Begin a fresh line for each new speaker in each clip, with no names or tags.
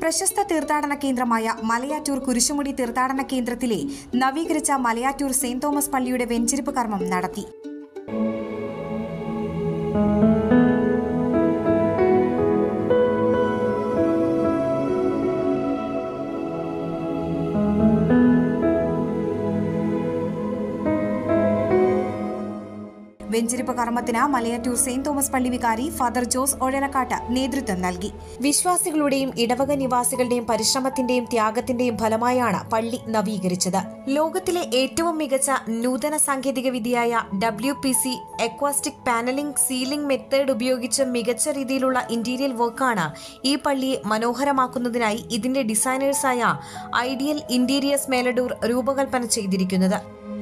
പ്രശസ്ത തീർത്ഥാടന കേന്ദ്രമായ മലയാറ്റൂർ കുരിശുമുടി തീർത്ഥാടന കേന്ദ്രത്തിലെ നവീകരിച്ച മലയാറ്റൂർ സെന്റ് തോമസ് പള്ളിയുടെ വെഞ്ചരിപ്പ് കർമ്മം നടത്തി വെഞ്ചരിപ്പ് കർമ്മത്തിന് മലയാറ്റൂർ സെന്റ് തോമസ് പള്ളി വികാരി ഫാദർ ജോസ് ഒഴലക്കാട്ട് നേതൃത്വം നൽകി വിശ്വാസികളുടെയും ഇടവക നിവാസികളുടെയും പരിശ്രമത്തിന്റെയും ത്യാഗത്തിന്റെയും ഫലമായാണ് പള്ളി നവീകരിച്ചത് ലോകത്തിലെ ഏറ്റവും മികച്ച നൂതന സാങ്കേതിക വിദ്യയായ W P C acoustic paneling ceiling method ഉപയോഗിച്ച് മികച്ച രീതിയിലുള്ള ഇന്റീരിയൽ വർക്കാണ് ഈ പള്ളിയെ മനോഹരമാക്കുന്നതിനായി ഇതിന്റെ ഡിസൈനേഴ്സായ ഐഡിയൽ ഇന്റീരിയേഴ്സ് മേലഡൂർ രൂപകൽപ്പന ചെയ്തിരിക്കുന്നത്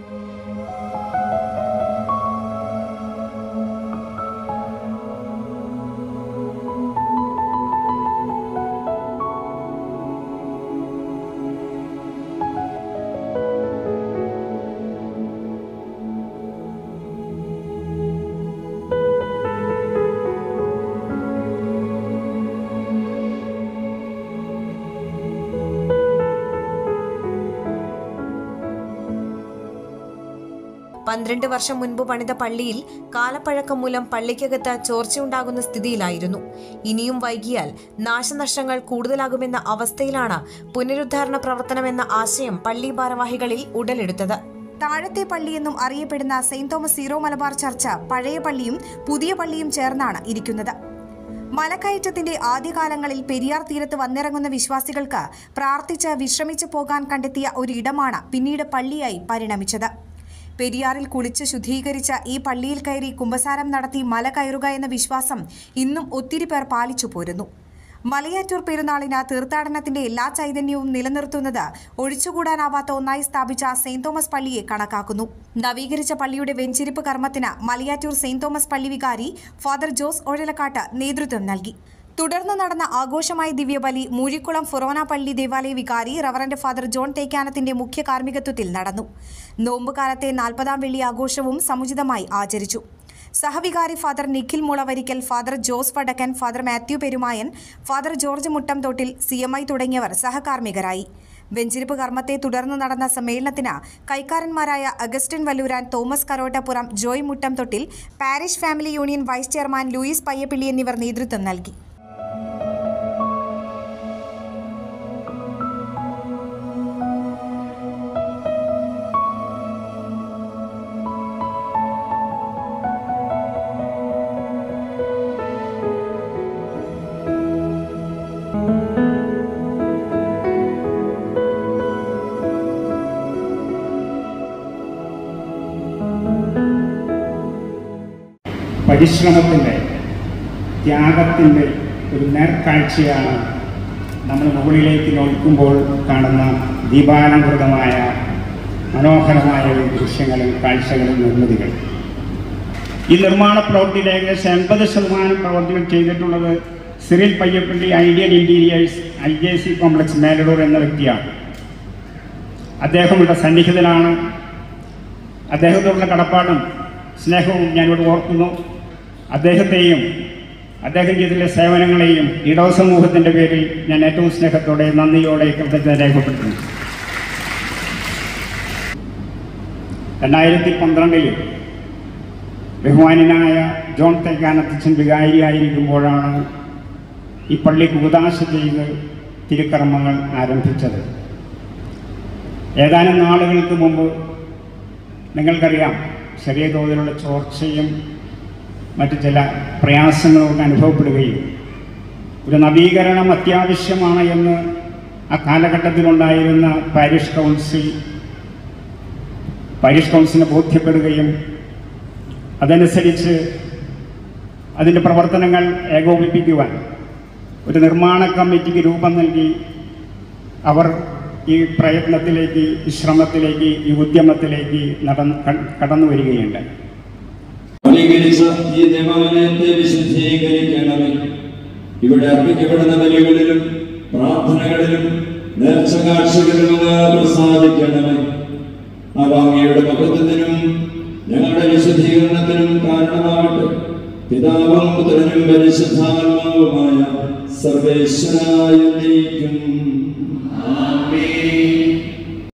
പന്ത്രണ്ട് വർഷം മുൻപ് പണിത പള്ളിയിൽ കാലപ്പഴക്കം മൂലം പള്ളിക്കകത്ത് ചോർച്ചയുണ്ടാകുന്ന സ്ഥിതിയിലായിരുന്നു ഇനിയും വൈകിയാൽ നാശനഷ്ടങ്ങൾ കൂടുതലാകുമെന്ന അവസ്ഥയിലാണ് പുനരുദ്ധാരണ പ്രവർത്തനമെന്ന ആശയം പള്ളി ഭാരവാഹികളിൽ ഉടലെടുത്തത് താഴത്തെ പള്ളി എന്നും അറിയപ്പെടുന്ന സെയിന്റ് തോമസ് സീറോ മലബാർ ചർച്ച പഴയ പള്ളിയും പുതിയ പള്ളിയും ചേർന്നാണ് ഇരിക്കുന്നത് മലക്കയറ്റത്തിന്റെ ആദ്യകാലങ്ങളിൽ പെരിയാർ തീരത്ത് വന്നിറങ്ങുന്ന വിശ്വാസികൾക്ക് പ്രാർത്ഥിച്ച് വിശ്രമിച്ചു പോകാൻ കണ്ടെത്തിയ ഒരു ഇടമാണ് പിന്നീട് പള്ളിയായി പരിണമിച്ചത് പെരിയാറിൽ കുളിച്ച് ശുദ്ധീകരിച്ച ഈ പള്ളിയിൽ കയറി കുമ്പസാരം നടത്തി മല കയറുക എന്ന വിശ്വാസം ഇന്നും ഒത്തിരി പേർ പാലിച്ചു പോരുന്നു മലയാറ്റൂർ പെരുന്നാളിന് തീർത്ഥാടനത്തിന്റെ എല്ലാ ചൈതന്യവും നിലനിർത്തുന്നത് ഒഴിച്ചുകൂടാനാവാത്ത ഒന്നായി സ്ഥാപിച്ച സെയിന്റ് തോമസ് പള്ളിയെ കണക്കാക്കുന്നു നവീകരിച്ച പള്ളിയുടെ വെഞ്ചിരിപ്പ് കർമ്മത്തിന് മലയാറ്റൂർ സെയിന്റ് തോമസ് പള്ളി വികാരി ഫാദർ ജോസ് ഒഴലക്കാട്ട് നേതൃത്വം നൽകി തുടർന്ന് നടന്ന ആഘോഷമായ ദിവ്യബലി മൂഴിക്കുളം ഫൊറോന പള്ളി ദേവാലയ വികാരി റവറന്റ് ഫാദർ ജോൺ തേക്കാനത്തിന്റെ മുഖ്യ കാർമ്മികത്വത്തിൽ നടന്നു നോമ്പുകാലത്തെ നാൽപ്പതാം വെള്ളി ആഘോഷവും സമുചിതമായി ആചരിച്ചു സഹവികാരി father Nikhil Mulavarikkal father Jose Vadakkan father Mathew Perumayan father George Muttamthottil C M I തുടങ്ങിയവർ സഹകാർമ്മികരായി വെഞ്ചിരിപ്പ് കർമ്മത്തെ തുടർന്ന് നടന്ന സമ്മേളനത്തിന് കൈക്കാരന്മാരായ Augustine Valluran Thomas Karottappuram Joy Muttamthottil parish family union vice chairman Louis Payyappilly എന്നിവർ നേതൃത്വം നൽകി
പരിശ്രമത്തിൻ്റെ ത്യാഗത്തിൻ്റെ ഒരു നേർക്കാഴ്ചയാണ് നമ്മൾ മുകളിലേക്ക് നോക്കുമ്പോൾ കാണുന്ന ദീപാലംകൃതമായ മനോഹരമായ ഒരു ദൃശ്യങ്ങളും കാഴ്ചകളും നിർമ്മിതികൾ ഈ നിർമ്മാണ പ്രവൃത്തിയിൽ ഏകദേശം എൺപത് ശതമാനം പ്രവർത്തികൾ ചെയ്തിട്ടുള്ളത് Cyril Payyappally ideal interiors I J C complex Meladoor എന്ന വ്യക്തിയാണ് അദ്ദേഹം ഇവിടെ സന്നിഹിതനാണ് അദ്ദേഹത്തോടുള്ള കടപ്പാടും സ്നേഹവും ഞാനിവിടെ ഓർക്കുന്നു അദ്ദേഹത്തെയും അദ്ദേഹം ചെയ്തിട്ടുള്ള സേവനങ്ങളെയും ഇടവ സമൂഹത്തിൻ്റെ പേരിൽ ഞാൻ ഏറ്റവും സ്നേഹത്തോടെ നന്ദിയോടെ കൃതജ്ഞത രേഖപ്പെടുത്തുന്നു രണ്ടായിരത്തി പന്ത്രണ്ടിൽ ബഹുമാനായ ജോൺ തേക്കാനത്തച്ഛൻ വികാരിയായിരിക്കുമ്പോഴാണ് ഈ പള്ളി കൂതാശ ചെയ്ത് തിരുക്കർമ്മങ്ങൾ ആരംഭിച്ചത് ഏതാനും നാളുകൾക്ക് മുമ്പ് നിങ്ങൾക്കറിയാം ചെറിയ തോതിലുള്ള ചോർച്ചയും മറ്റു ചില പ്രയാസങ്ങളൊക്കെ അനുഭവപ്പെടുകയും ഒരു നവീകരണം അത്യാവശ്യമാണ് എന്ന് ആ കാലഘട്ടത്തിലുണ്ടായിരുന്ന പാരിഷ് കൗൺസിൽ പാരിഷ് കൗൺസിലിനെ ബോധ്യപ്പെടുകയും അതനുസരിച്ച് അതിൻ്റെ പ്രവർത്തനങ്ങൾ ഏകോപിപ്പിക്കുവാൻ ഒരു നിർമ്മാണ കമ്മിറ്റിക്ക് രൂപം നൽകി അവർ ഈ പ്രയത്നത്തിലേക്ക് ഈ ശ്രമത്തിലേക്ക് ഈ ഉദ്യമത്തിലേക്ക് നടന്ന് ക- കടന്നു വരികയുണ്ട്
നവീകരിച്ച ഈ ദേവാലയത്തെ വിശുദ്ധീകരിക്കണമേ ഇവിടെ അർപ്പിക്കപ്പെടുന്ന ബലികളിലും പ്രാർത്ഥനകളിലും നേർച്ചകാഴ്ചകളിലും പ്രസാദിക്കണമേ അവ അങ്ങയുടെ മഹത്വത്തിനും ഞങ്ങളുടെ വിശുദ്ധീകരണത്തിനും കാരണമാകട്ടെ പിതാവും പുത്രനും പരിശുദ്ധാത്മാവുമായ സർവേശ്വരായ നീക്കും